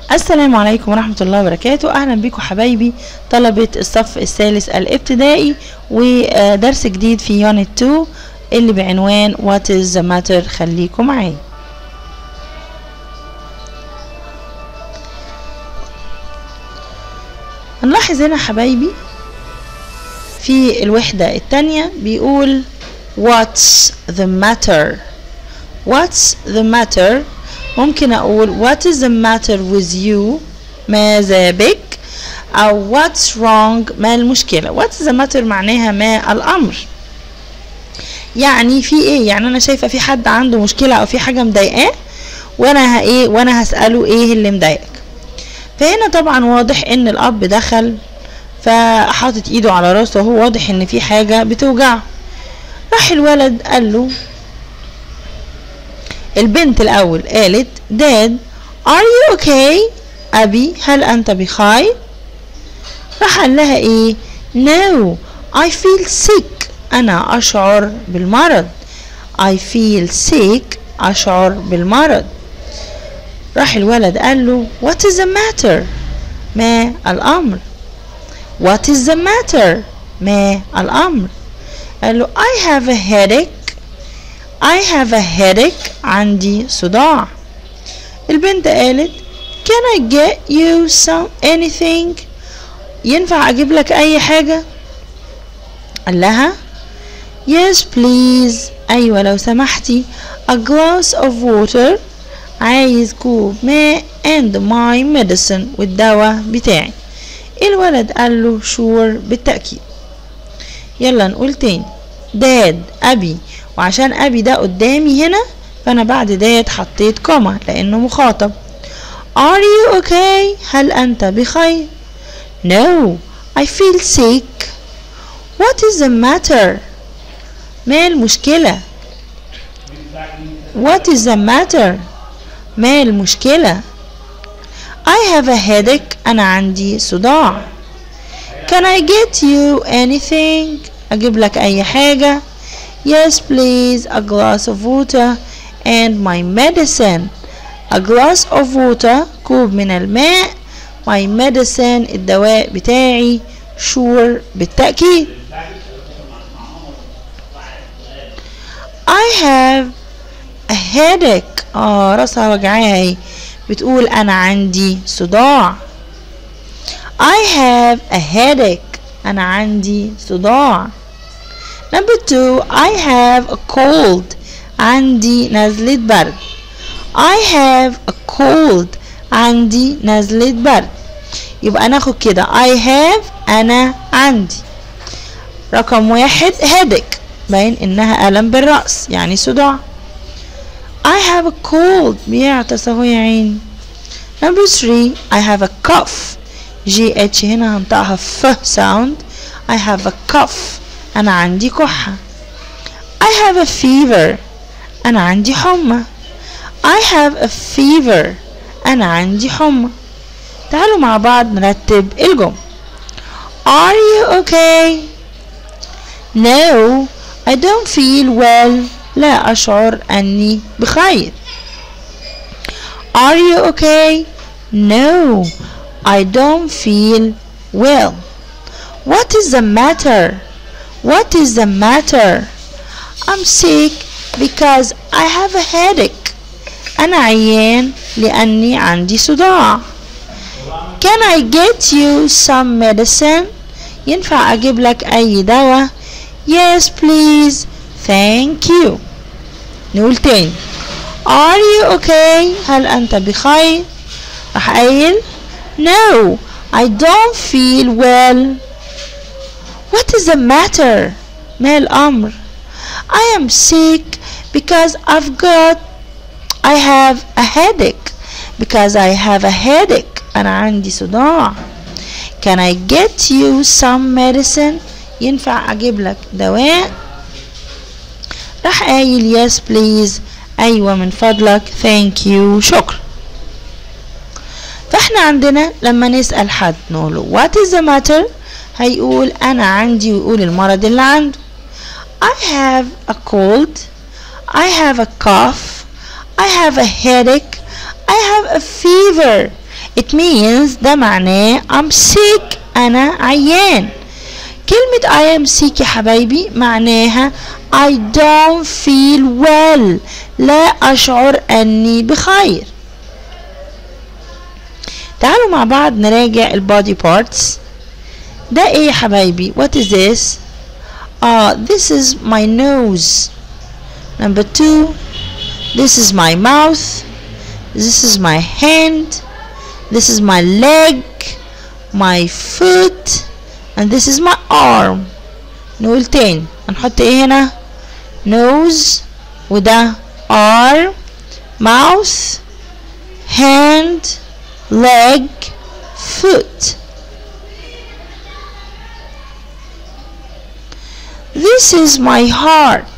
السلام عليكم ورحمة الله وبركاته أهلا بكم حبايبي طلبة الصف الثالث الابتدائي ودرس جديد في يونت 2 اللي بعنوان What is the matter خليكم معايا هنلاحظ هنا حبايبي في الوحدة التانية بيقول What's the matter What's the matter ممكن أقول What is the matter with you ماذا بك أو What's wrong ما المشكلة What's the matter معناها ما الأمر يعني في ايه يعني انا شايفه في حد عنده مشكله او في حاجه مضايقاه وانا ه- ايه وانا هساله ايه اللي مضايقك فهنا طبعا واضح ان الاب دخل فحاطط ايده على راسه وهو واضح ان في حاجه بتوجعه راح الولد قال له البنت الاول قالت داد are you okay ابي هل انت بخير راح قال لها ايه no I feel sick انا اشعر بالمرض I feel sick اشعر بالمرض راح الولد قال له what is the matter ما الامر what is the matter ما الامر قال له I have a headache I have a headache عندي صداع البنت قالت can I get you some anything ينفع اجيب لك اي حاجة قال لها yes please ايوه لو سمحتي a glass of water عايز كوب ماء and my medicine والدواء بتاعي الولد قال له sure بالتأكيد يلا نقول تاني داد أبي وعشان أبي ده قدامي هنا فأنا بعد داد حطيت كوما لأنه مخاطب Are you okay؟ هل أنت بخير؟ No I feel sick What is the matter؟ ما المشكلة؟ What is the matter؟ ما المشكلة؟ I have a headache أنا عندي صداع Can I get you anything؟ أجيب لك أي حاجة Yes please a glass of water and my medicine A glass of water كوب من الماء My medicine الدواء بتاعي sure بالتأكيد I have a headache اه راسها وجعاها اهي بتقول انا عندي صداع I have a headache انا عندي صداع Number two I have a cold عندي نزلة برد I have a cold عندي نزلة برد يبقى ناخد كده I have أنا عندي رقم واحد headache باين إنها ألم بالرأس يعني صداع I have a cold بيعطس اهو يا عيني Number three I have a cough جي اتش هنا هنطقها ف sound I have a cough أنا عندي كحة I have a fever أنا عندي حمى I have a fever أنا عندي حمى تعالوا مع بعض نرتب الجمل Are you okay? No I don't feel well لا أشعر أني بخير Are you okay? No I don't feel well What is the matter? What is the matter? I'm sick because I have a headache أنا عيان لأني عندي صداع Can I get you some medicine? ينفع أجيب لك أي دواء؟ Yes please Thank you نقول تاني Are you okay? هل أنت بخير؟ راح قايل No I don't feel well What is the matter? ما الأمر؟ I am sick because I've got I have a headache because I have a headache أنا عندي صداع Can I get you some medicine ينفع أجيب لك دواء راح قايل yes please أيوة من فضلك thank you شكرا فاحنا عندنا لما نسأل حد نقوله what is the matter هيقول أنا عندي ويقول المرض اللي عنده I have a cold I have a cough I have a headache I have a fever it means ده معناه I'm sick أنا عيان كلمة I am sick يا حبايبي معناها I don't feel well لا أشعر أني بخير تعالوا مع بعض نراجع البودي بارتس ده ايه يا حبايبي what is this ah this is my nose number two this is my mouth this is my hand this is my leg my foot and this is my arm نقول تاني هنحط ايه هنا nose وده arm mouth hand leg foot This is my heart.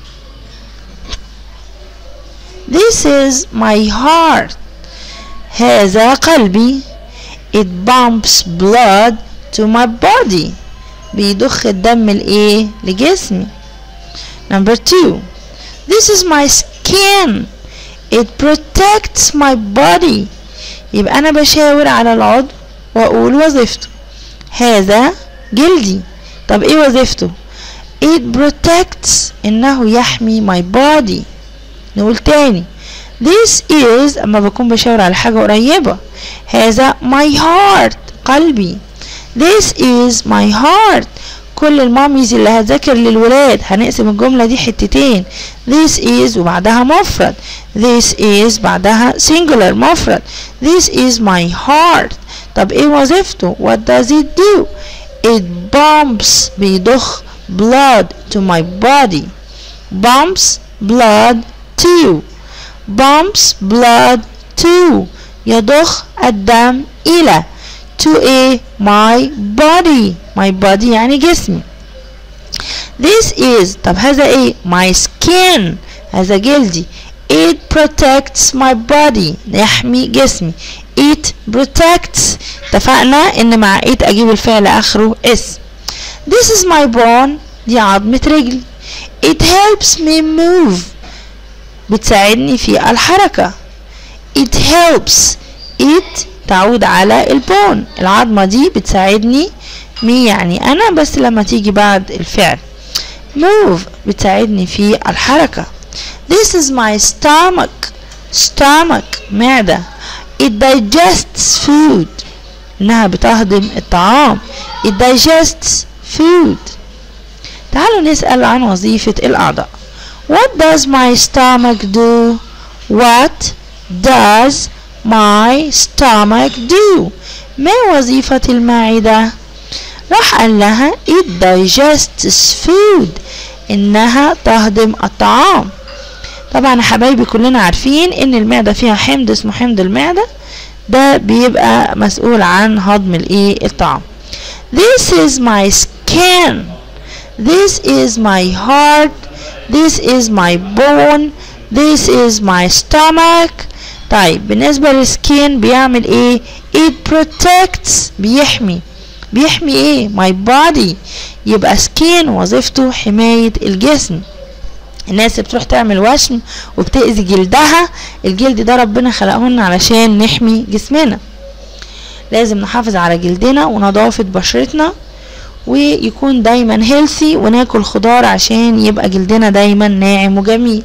This is my heart. هذا قلبي. It pumps blood to my body. بيضخ الدم لإيه؟ لجسمي. Number two. This is my skin. It protects my body. يبقى أنا بشاور على العضو وأقول وظيفته. هذا جلدي. طب إيه وظيفته؟ it protects إنه يحمي my body نقول تاني this is أما بكون بشاور على حاجة قريبة هذا my heart قلبي this is my heart كل الماميز اللي هتذاكر للولاد هنقسم الجملة دي حتتين this is وبعدها مفرد this is بعدها singular مفرد this is my heart طب ايه وظيفته what does it do it pumps بيضخ blood to my body bumps blood to bumps blood to يضخ الدم إلى to a my body my body يعني جسمي this is طب هذا ايه my skin هذا جلدي it protects my body يحمي جسمي it protects اتفقنا ان مع it اجيب الفعل اخره اس This is my bone دي عظمة رجلي It helps me move بتساعدني في الحركة It helps It تعود على البون العظمة دي بتساعدني مي يعني أنا بس لما تيجي بعد الفعل move بتساعدني في الحركة This is my stomach stomach معدة It digests food إنها بتهضم الطعام It digests food تعالوا نسأل عن وظيفة الأعضاء What does my stomach do? What does my stomach do? ما وظيفة المعدة؟ راح قال لها it digests food إنها تهضم الطعام طبعا يا حبايبي كلنا عارفين إن المعدة فيها حمض اسمه حمض المعدة ده بيبقى مسؤول عن هضم الايه الطعام This is my skin This is my heart This is my bone This is my stomach طيب بالنسبة للسكين بيعمل ايه it protects بيحمي بيحمي ايه my body يبقى سكين وظيفته حماية الجسم الناس اللي بتروح تعمل وشم وبتأذي جلدها الجلد ده ربنا خلقهن علشان نحمي جسمنا لازم نحافظ على جلدنا ونظافة بشرتنا ويكون دايما هيلثي وناكل خضار عشان يبقى جلدنا دايما ناعم وجميل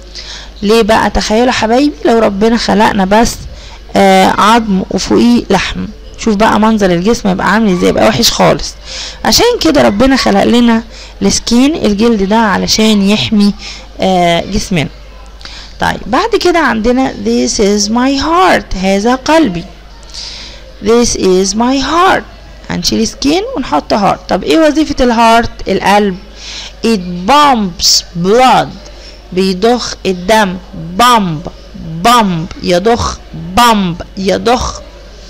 ليه بقى تخيلوا حبايبي لو ربنا خلقنا بس آه عظم وفوقيه لحم شوف بقى منظر الجسم يبقى عامل ازاي يبقى وحش خالص عشان كده ربنا خلق لنا السكين الجلد ده علشان يحمي آه جسمنا طيب بعد كده عندنا this is my heart هذا قلبي this is my heart هنشيل سكين ونحط heart طب ايه وظيفة الهارت القلب it pumps blood بيضخ الدم bump bump يضخ bump يضخ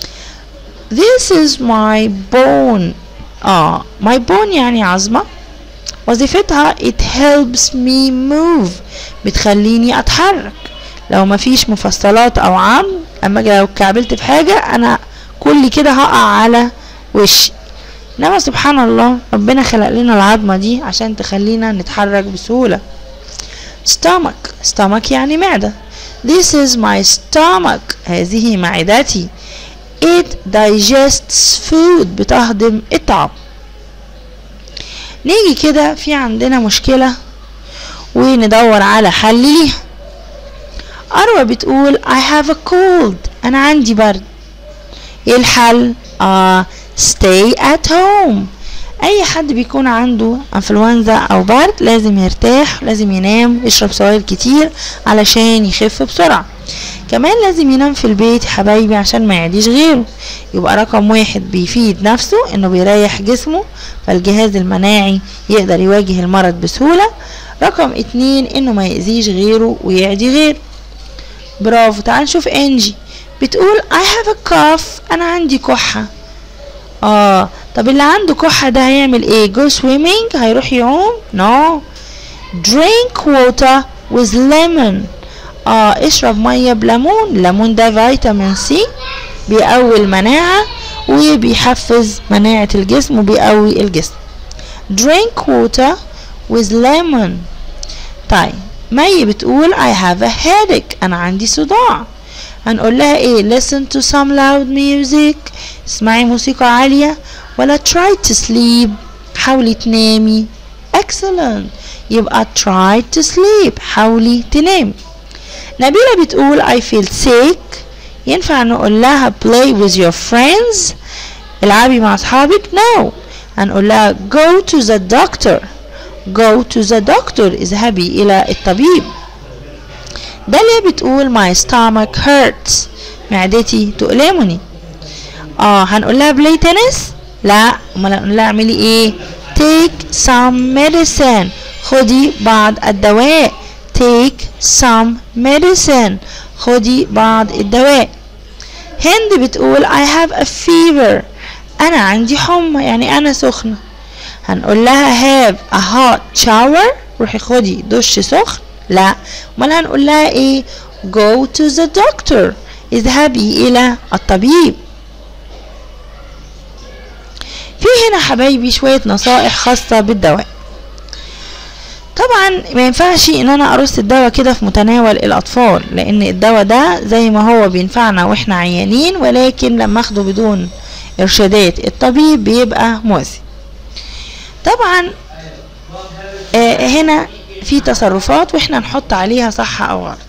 This is my bone اه my bone يعني عظمة وظيفتها it helps me move بتخليني اتحرك لو مفيش مفصلات او عظم اما لو اتكعبلت في حاجة انا كل كده هقع على وشي انما سبحان الله ربنا خلق لنا العظمة دي عشان تخلينا نتحرك بسهولة stomach stomach يعني معدة This is my stomach هذه معدتي it digests food بتهضم الطعام نيجي كده في عندنا مشكلة وندور على حل ليها أروى بتقول I have a cold أنا عندي برد ايه الحل؟ آه stay at home أي حد بيكون عنده انفلونزا أو برد لازم يرتاح لازم ينام يشرب سوائل كتير علشان يخف بسرعة كمان لازم ينام في البيت يا حبايبي عشان ما يعديش غيره يبقى رقم واحد بيفيد نفسه انه بيريح جسمه فالجهاز المناعي يقدر يواجه المرض بسهولة رقم اتنين انه ما يأذيش غيره ويعدي غيره برافو تعال نشوف انجي بتقول I have a cough انا عندي كحة اه طب اللي عنده كحة ده هيعمل ايه go swimming هيروح يعوم no drink water with lemon اه اشرب مية بليمون ليمون ده فيتامين سي بيقوي المناعة وبيحفز مناعة الجسم وبيقوي الجسم drink water with lemon طيب مي بتقول I have a headache أنا عندي صداع هنقول لها ايه listen to some loud music اسمعي موسيقى عالية ولا try to sleep حاولي تنامي excellent يبقى try to sleep حاولي تنامي نبيلة بتقول I feel sick ينفع نقول لها play with your friends العبي مع أصحابك no هنقول لها go to the doctor go to the doctor اذهبي إلى الطبيب داليا بتقول my stomach hurts معدتي تؤلمني اه هنقول لها play tennis لا امال هنقول لها اعملي ايه take some medicine خدي بعض الدواء take some medicine خدي بعض الدواء هند بتقول I have a fever أنا عندي حمى يعني أنا سخنة هنقول لها have a hot shower روحي خدي دش سخن لا امال هنقول لها ايه go to the doctor اذهبي إلى الطبيب في هنا حبايبي شوية نصائح خاصة بالدواء طبعا ما ينفعش ان انا ارص الدواء كده في متناول الاطفال لان الدواء ده زي ما هو بينفعنا واحنا عيانين ولكن لما اخده بدون ارشادات الطبيب بيبقى مؤذي طبعا آه هنا في تصرفات واحنا نحط عليها صح او غلط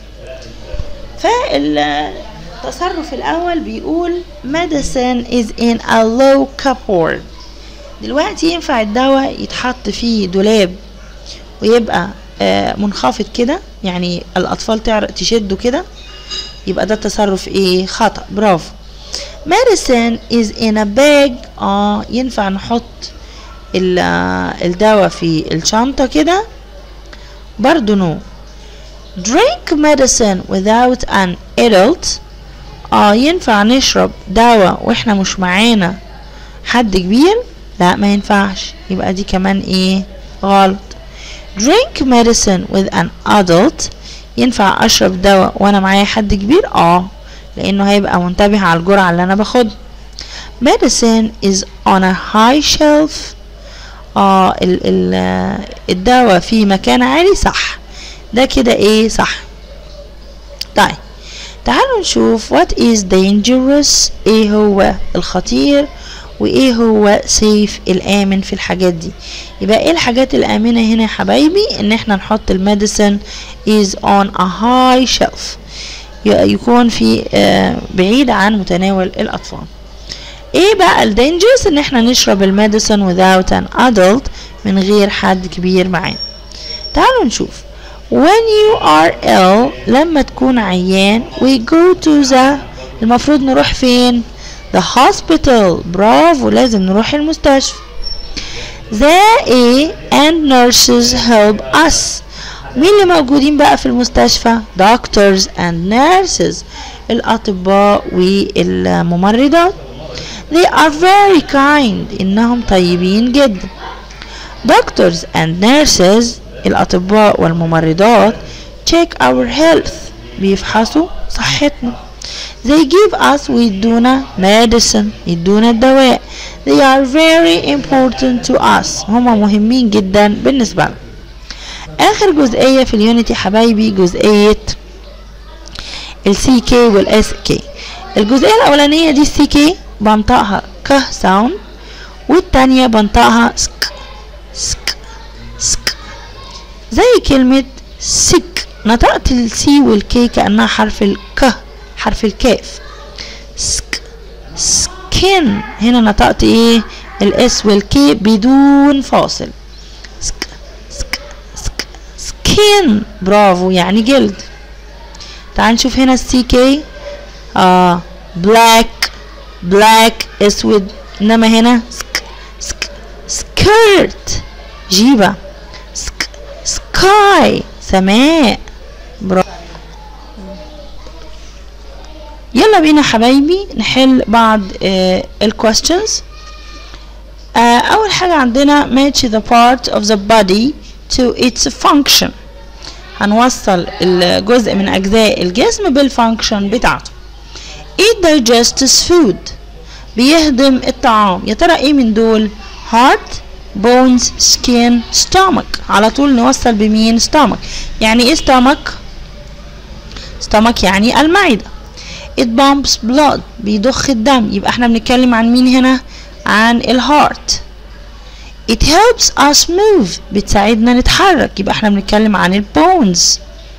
فالتصرف الاول بيقول medicine is in a low cupboard دلوقتي ينفع الدواء يتحط في دولاب ويبقى آه منخفض كده يعني الاطفال تعرف تشده كده يبقى ده تصرف ايه خطأ برافو medicine is in a bag اه ينفع نحط الدواء في الشنطة كده برضو نو drink medicine without an adult اه ينفع نشرب دواء واحنا مش معانا حد كبير لا ما ينفعش يبقى دي كمان ايه غلط drink medicine with an adult ينفع اشرب دواء وانا معايا حد كبير اه لانه هيبقى منتبه على الجرعة اللي انا باخدها medicine is on a high shelf اه ال ال الدواء في مكان عالي صح ده كده ايه صح طيب تعالوا نشوف what is dangerous ايه هو الخطير وايه هو سيف الامن في الحاجات دي يبقى ايه الحاجات الامنه هنا يا حبايبي ان احنا نحط الميديسن is on a high shelf يكون في آه بعيد عن متناول الاطفال ايه بقى الدينجرس ان احنا نشرب الميديسن without an adult من غير حد كبير معانا تعالوا نشوف when you are ill لما تكون عيان we go to the المفروض نروح فين the hospital برافو لازم نروح المستشفى the A and nurses help us مين اللي موجودين بقى في المستشفى doctors and nurses الأطباء والممرضات they are very kind إنهم طيبين جدا doctors and nurses الأطباء والممرضات check our health بيفحصوا صحتنا they give us ويدونا medicine يدونا الدواء they are very important to us هما مهمين جدا بالنسبة لنا آخر جزئية في اليونتي حبايبي جزئية السي كي والاس كي الجزئية الأولانية دي السي كي بنطقها ك ساوند والتانية بنطقها سك سك سك زي كلمة سك نطقت السي والكي كأنها حرف الك حرف الكاف سك سكين هنا نطقت ايه الاس والكي بدون فاصل سك سك سك سكين برافو يعني جلد تعال نشوف هنا السي كي اه بلاك بلاك اسود انما هنا سك سك سكيرت جيبه سك سكاي سماء برافو يلا بينا حبايبي نحل بعض آه الكويستشنز آه اول حاجه عندنا match the part of the body to its function هنوصل الجزء من اجزاء الجسم بالفانكشن بتاعته it digests food بيهضم الطعام يا ترى ايه من دول heart bones skin stomach على طول نوصل بمين stomach يعني ايه stomach stomach يعني المعده it pumps blood بيضخ الدم يبقى احنا بنتكلم عن مين هنا عن الهارت it helps us move بتساعدنا نتحرك يبقى احنا بنتكلم عن البونز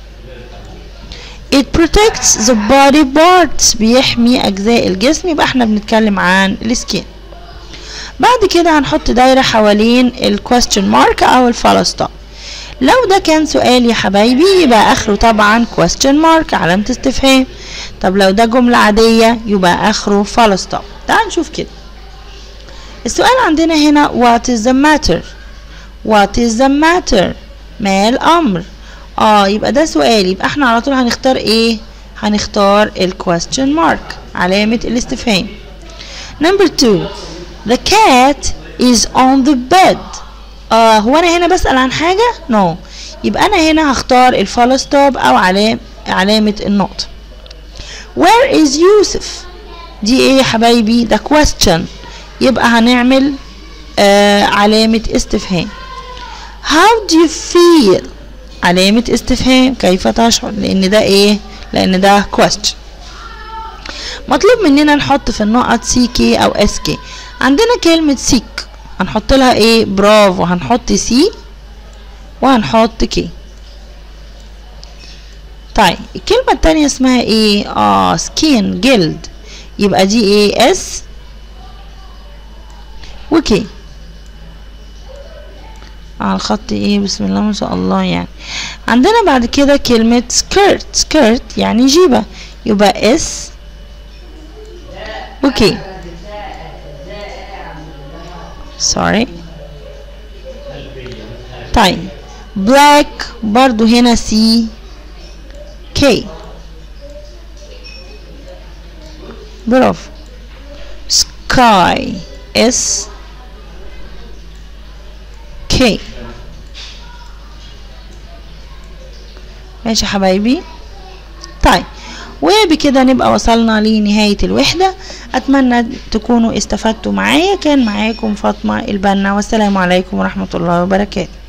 it protects the body parts بيحمي اجزاء الجسم يبقى احنا بنتكلم عن السكين بعد كده هنحط دايرة حوالين الكويستشن مارك او الفالستوب لو ده كان سؤال يا حبايبي يبقى اخره طبعا question mark علامة استفهام طب لو ده جملة عادية يبقى اخره full stop تعال نشوف كده السؤال عندنا هنا what is the matter what is the matter ما الامر اه يبقى ده سؤال يبقى احنا على طول هنختار ايه هنختار ال question mark علامة الاستفهام number two the cat is on the bed آه هو انا هنا بسأل عن حاجة no يبقى انا هنا هختار الفول ستوب او علام علامة النقطة where is يوسف دي ايه يا حبايبي ده question يبقى هنعمل آه علامة استفهام how do you feel علامة استفهام كيف تشعر لان ده ايه لان ده question مطلوب مننا نحط في النقط سي كي او اس كي عندنا كلمة سيك هنحط لها ايه برافو هنحط سي وهنحط كي طيب الكلمة التانية اسمها ايه اه سكين جلد يبقى دي ايه اس وكي على الخط ايه بسم الله ما شاء الله يعني عندنا بعد كده كلمة سكيرت سكيرت يعني جيبة يبقى اس وكي sorry طيب black برضو هنا سي كي برافو sky اس كي ماشي يا حبايبي طيب وبكده نبقى وصلنا لنهاية الوحدة أتمنى تكونوا استفدتوا معايا كان معاكم فاطمة البنا والسلام عليكم ورحمة الله وبركاته